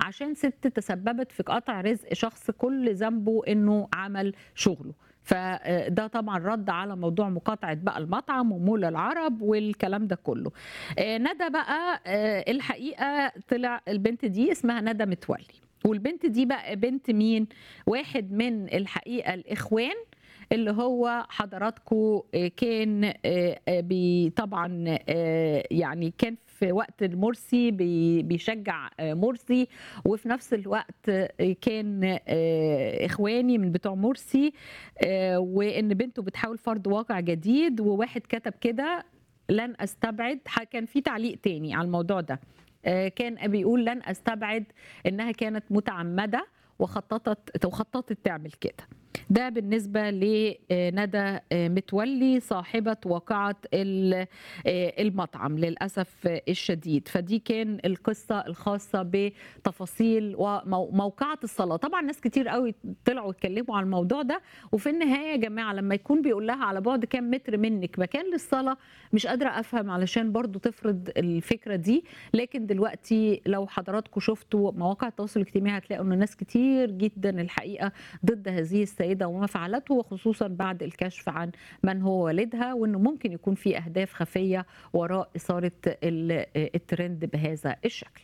عشان ست تسببت في قطع رزق شخص كل ذنبه انه عمل شغله فده طبعا رد على موضوع مقاطعه بقى المطعم ومول العرب والكلام ده كله آه، ندى بقى آه، الحقيقه طلع البنت دي اسمها ندى متولي والبنت دي بقى بنت مين واحد من الحقيقه الاخوان اللي هو حضراتكم كان آه، آه، بي طبعا آه، يعني كان في وقت المرسي بي- بيشجع آه، مرسي وفي نفس الوقت آه، كان آه، اخواني من بتوع مرسي آه، وان بنته بتحاول فرض واقع جديد وواحد كتب كده لن استبعد ح- كان في تعليق تاني على الموضوع ده آه، كان بيقول لن استبعد انها كانت متعمده وخططت وخططت تعمل كده ده بالنسبة لندى متولي صاحبة واقعة ال- المطعم للأسف الشديد فدي كان القصة الخاصة بتفاصيل وموقعة الصلاة طبعا ناس كتير قوي طلعوا يتكلموا على الموضوع ده وفي النهاية يا جماعة لما يكون بيقول لها على بعد كام متر منك مكان للصلاة مش قادرة أفهم علشان برضو تفرض الفكرة دي لكن دلوقتي لو حضراتكم شفتوا مواقع التواصل الاجتماعي هتلاقوا ان ناس كتير جدا الحقيقة ضد هذه السيدة وما فعلته وخصوصا بعد الكشف عن من هو والدها وانه ممكن يكون في اهداف خفية وراء إثارة ال- الترند بهذا الشكل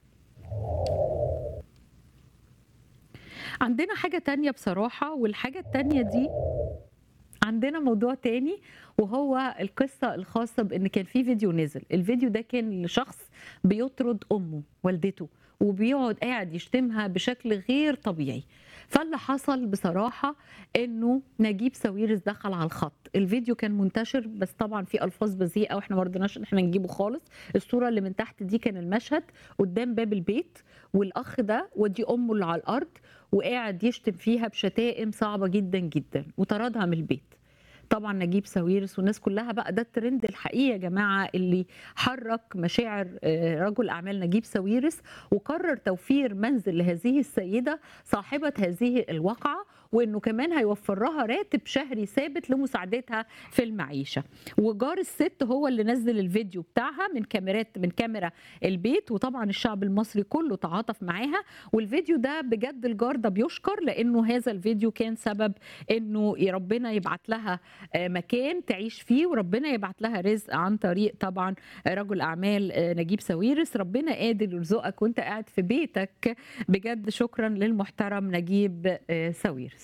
عندنا حاجة تانية بصراحة والحاجة التانية دي عندنا موضوع تاني وهو القصة الخاصة بأن كان في فيديو نزل الفيديو ده كان لشخص بيطرد أمه والدته وبيقعد قاعد يشتمها بشكل غير طبيعي فاللي حصل بصراحة انه نجيب ساويرس دخل على الخط الفيديو كان منتشر بس طبعا في الفاظ بذيئة واحنا ما رضيناش ان احنا نجيبه خالص الصورة اللي من تحت دي كان المشهد قدام باب البيت والاخ ده ودي امه اللي على الارض وقاعد يشتم فيها بشتائم صعبة جدا جدا وطردها من البيت طبعا نجيب ساويرس والناس كلها بقى ده الترند الحقيقي يا جماعه اللي حرك مشاعر آه، رجل اعمال نجيب ساويرس وقرر توفير منزل لهذه السيده صاحبه هذه الواقعه وانه كمان هيوفر لها راتب شهري ثابت لمساعدتها في المعيشه وجار الست هو اللي نزل الفيديو بتاعها من كاميرات من كاميرا البيت وطبعا الشعب المصري كله تعاطف معاها والفيديو ده بجد الجار ده بيشكر لانه هذا الفيديو كان سبب انه ربنا يبعت لها آه، مكان تعيش فيه وربنا يبعت لها رزق عن طريق طبعا رجل اعمال آه، نجيب ساويرس ربنا قادر يرزقك وانت قاعد في بيتك بجد شكرا للمحترم نجيب آه، ساويرس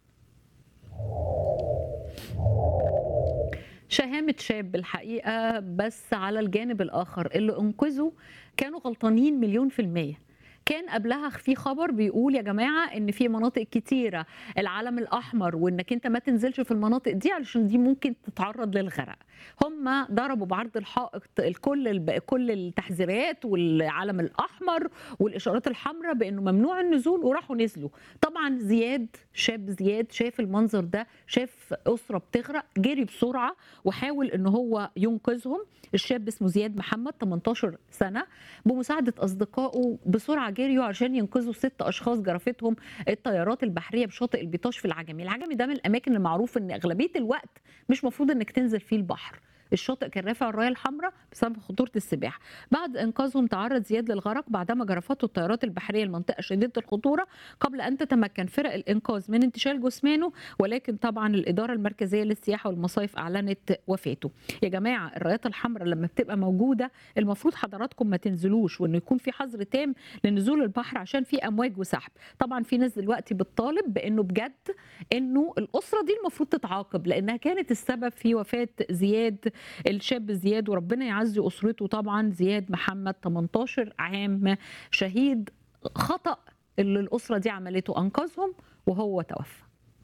شهامة شاب الحقيقة بس على الجانب الآخر اللي أنقذوا كانوا غلطانين مليون في المية كان قبلها في خبر بيقول يا جماعة إن في مناطق كتيرة العلم الأحمر وإنك أنت ما تنزلش في المناطق دي علشان دي ممكن تتعرض للغرق هم ضربوا بعرض الحائط الكل الب- كل التحذيرات والعلم الأحمر والإشارات الحمراء بإنه ممنوع النزول وراحوا نزلوا طبعا زياد شاب زياد شاف المنظر ده شاف أسرة بتغرق جري بسرعة وحاول ان هو ينقذهم الشاب اسمه زياد محمد 18 سنه بمساعده اصدقائه بسرعه جريوا عشان ينقذوا ست اشخاص جرفتهم الطيارات البحريه بشاطئ البيطاش في العجمي العجمي ده من الاماكن المعروف ان اغلبيه الوقت مش مفروض انك تنزل فيه البحر الشاطئ كان رافع الرايه الحمراء بسبب خطوره السباحه بعد انقاذهم تعرض زياد للغرق بعدما جرفته الطيارات البحريه المنطقه شديده الخطوره قبل ان تتمكن فرق الانقاذ من انتشال جثمانه ولكن طبعا الاداره المركزيه للسياحه والمصايف اعلنت وفاته يا جماعه الرايات الحمراء لما بتبقى موجوده المفروض حضراتكم ما تنزلوش وانه يكون في حظر تام لنزول البحر عشان في امواج وسحب طبعا في ناس دلوقتي بتطالب بانه بجد انه الاسره دي المفروض تتعاقب لانها كانت السبب في وفاه زياد الشاب زياد وربنا يعزي اسرته طبعا زياد محمد 18 عام شهيد خطا اللي الاسره دي عملته انقذهم وهو توفى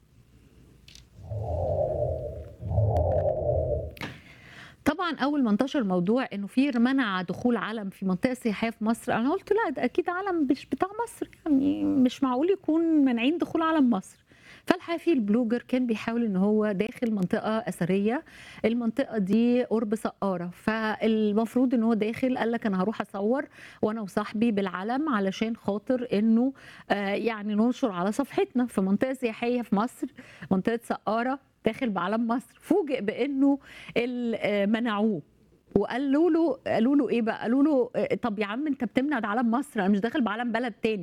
طبعا اول ما انتشر موضوع انه في منع دخول علم في منطقه سياحيه في مصر انا قلت لا ده اكيد علم مش بتاع مصر يعني مش معقول يكون مانعين دخول علم مصر فالحقيقه في البلوجر كان بيحاول ان هو داخل منطقه اثريه المنطقه دي قرب سقاره فالمفروض ان هو داخل قال لك انا هروح اصور وانا وصاحبي بالعلم علشان خاطر انه آه يعني ننشر على صفحتنا في منطقه سياحيه في مصر منطقه سقاره داخل بعلم مصر فوجئ بانه ال- آه، منعوه وقالوا له قالوا له ايه بقى قالوا له آه، طب يا عم انت بتمنع ده علم مصر انا مش داخل بعلم بلد تاني